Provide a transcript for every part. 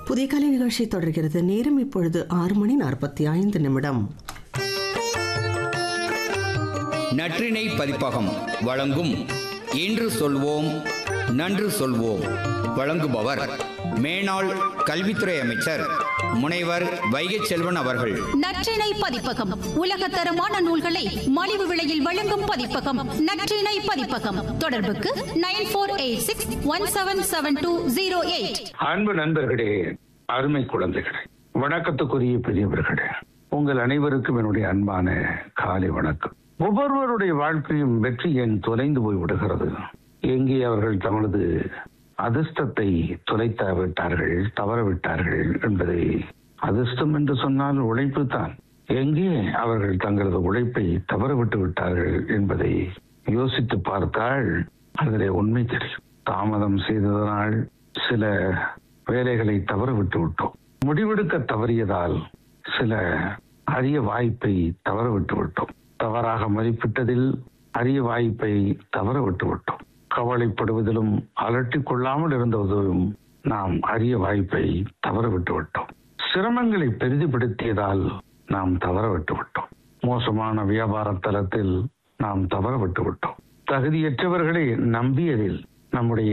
புதிய கலை நிகழ்ச்சி தொடர்கிறது நேரம் இப்பொழுது ஆறு மணி நாற்பத்தி ஐந்து நிமிடம் நற்றிணை பதிப்பகம் வழங்கும் இன்று சொல்வோம் நன்று சொல்வோம் வழங்குபவர் மேனாள் கல்வித்துறை அமைச்சர் முனைவர் வைகை செல்வன் அவர்கள் நற்றிணை பதிப்பகம் உலகத்தரமான நூல்களை மலிவு விலையில் வழங்கும் பதிப்பகம் நற்றிணை பதிப்பகம் தொடர்புக்கு nine four eight six one seven seven two zero eight அன்பு நண்பர்களே அருமை குழந்தைகளே வணக்கத்துக்குரிய பெரியவர்களே உங்கள் அனைவருக்கும் என்னுடைய அன்பான காலை வணக்கம் ஒவ்வொருவருடைய வாழ்க்கையும் வெற்றி ஏன் தொலைந்து போய் விடுகிறது எங்கே அவர்கள் தங்களது அதிர்ஷ்டத்தை தொலைத்து விட்டார்கள் தவற விட்டார்கள் என்பதை அதிர்ஷ்டம் என்று சொன்னால் உழைப்பு தான் எங்கே அவர்கள் தங்களது உழைப்பை தவற விட்டு விட்டார்கள் என்பதை யோசித்து பார்த்தால் அதிலே உண்மை தெரியும் தாமதம் செய்ததனால் சில வேலைகளை தவற விட்டு விட்டோம் முடிவெடுக்க தவறியதால் சில அரிய வாய்ப்பை தவற விட்டு விட்டோம் தவறாக மதிப்பிட்டதில் அரிய வாய்ப்பை தவற விட்டு விட்டோம் கவலைப்படுவதிலும் அலட்டிக் கொள்ளாமல் இருந்ததும் நாம் அரிய வாய்ப்பை தவற விட்டு விட்டோம் சிரமங்களை பெரிதுபடுத்தியதால் நாம் தவற விட்டு விட்டோம் மோசமான வியாபார தளத்தில் நாம் தவற விட்டு விட்டோம் தகுதியற்றவர்களை நம்பியதில் நம்முடைய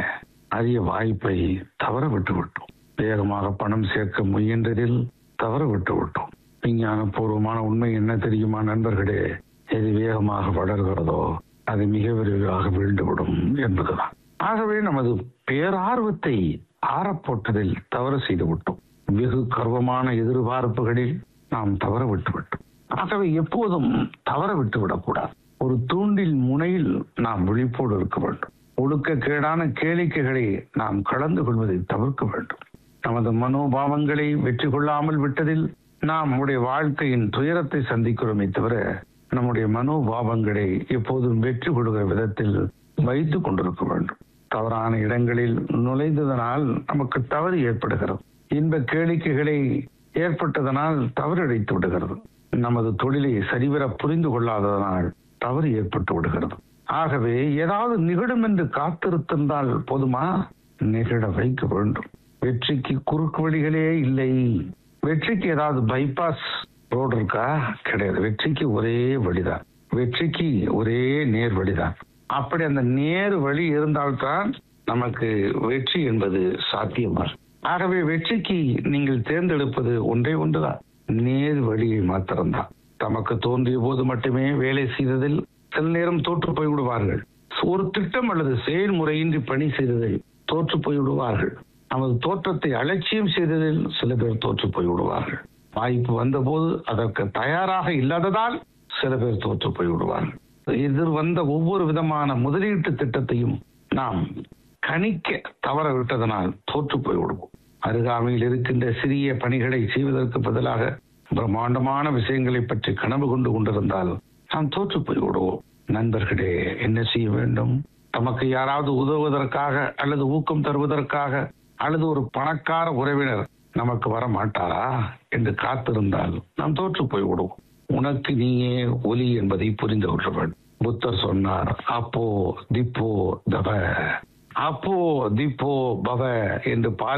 அரிய வாய்ப்பை தவற விட்டு விட்டோம் வேகமாக பணம் சேர்க்க முயன்றதில் தவற விட்டு விட்டோம் விஞ்ஞானபூர்வமான உண்மை என்ன தெரியுமா நண்பர்களே எது வேகமாக வளர்கிறதோ அது மிக விரைவாக வீழ்ந்துவிடும் என்பதுதான் ஆகவே நமது பேரார்வத்தை ஆறப்போட்டதில் தவறு செய்து விட்டோம் வெகு கர்வமான எதிர்பார்ப்புகளில் நாம் தவற விட்டு விட்டோம் ஆகவே எப்போதும் தவற விட்டு விடக்கூடாது ஒரு தூண்டில் முனையில் நாம் விழிப்போடு இருக்க வேண்டும் ஒழுக்கக்கேடான கேளிக்கைகளை நாம் கலந்து கொள்வதை தவிர்க்க வேண்டும் நமது மனோபாவங்களை வெற்றி கொள்ளாமல் விட்டதில் நாம் நம்முடைய வாழ்க்கையின் துயரத்தை சந்திக்கிறோமே தவிர நம்முடைய மனோபாவங்களை எப்போதும் வெற்றி கொள்கிற விதத்தில் வைத்துக் கொண்டிருக்க வேண்டும் தவறான இடங்களில் நுழைந்ததனால் நமக்கு தவறு ஏற்படுகிறது இன்ப கேளிக்கைகளை ஏற்பட்டதனால் தவறு இழைத்து விடுகிறது நமது தொழிலை சரிவர புரிந்து கொள்ளாததனால் தவறு ஏற்பட்டு விடுகிறது ஆகவே ஏதாவது நிகழும் என்று காத்திருத்திருந்தால் போதுமா நிகழ வைக்க வேண்டும் வெற்றிக்கு குறுக்கு வழிகளே இல்லை வெற்றிக்கு ஏதாவது பைபாஸ் ரோடு இருக்கா கிடையாது வெற்றிக்கு ஒரே வழிதான் வெற்றிக்கு ஒரே நேர் வழிதான் அப்படி அந்த நேர் வழி இருந்தால்தான் நமக்கு வெற்றி என்பது சாத்தியமாகும் ஆகவே வெற்றிக்கு நீங்கள் தேர்ந்தெடுப்பது ஒன்றே ஒன்றுதான் நேர் வழியை மாத்திரம்தான் தமக்கு தோன்றிய போது மட்டுமே வேலை செய்ததில் சில நேரம் தோற்று போய் விடுவார்கள் ஒரு திட்டம் அல்லது செயல்முறையின்றி பணி செய்ததில் தோற்று போய் விடுவார்கள் நமது தோற்றத்தை அலட்சியம் செய்ததில் சில பேர் தோற்று போய் விடுவார்கள் வாய்ப்பு வந்தபோது அதற்கு தயாராக இல்லாததால் சில பேர் தோற்று போய் விடுவார்கள் எதிர் வந்த ஒவ்வொரு விதமான முதலீட்டு திட்டத்தையும் நாம் கணிக்க தவற விட்டதனால் தோற்று போய் விடுவோம் அருகாமையில் இருக்கின்ற சிறிய பணிகளை செய்வதற்கு பதிலாக பிரம்மாண்டமான விஷயங்களை பற்றி கனவு கொண்டு கொண்டிருந்தால் நாம் தோற்று போய் விடுவோம் நண்பர்களே என்ன செய்ய வேண்டும் நமக்கு யாராவது உதவுவதற்காக அல்லது ஊக்கம் தருவதற்காக அல்லது ஒரு பணக்கார உறவினர் நமக்கு வர மாட்டாரா என்று காத்திருந்தால் நாம் தோற்று போய் விடுவோம் உனக்கு நீயே ஒலி என்பதை புரிந்து கொள்ள வேண்டும் புத்தர் சொன்னார் அப்போ திப்போ தவ அப்போ திப்போ பவ என்று பால்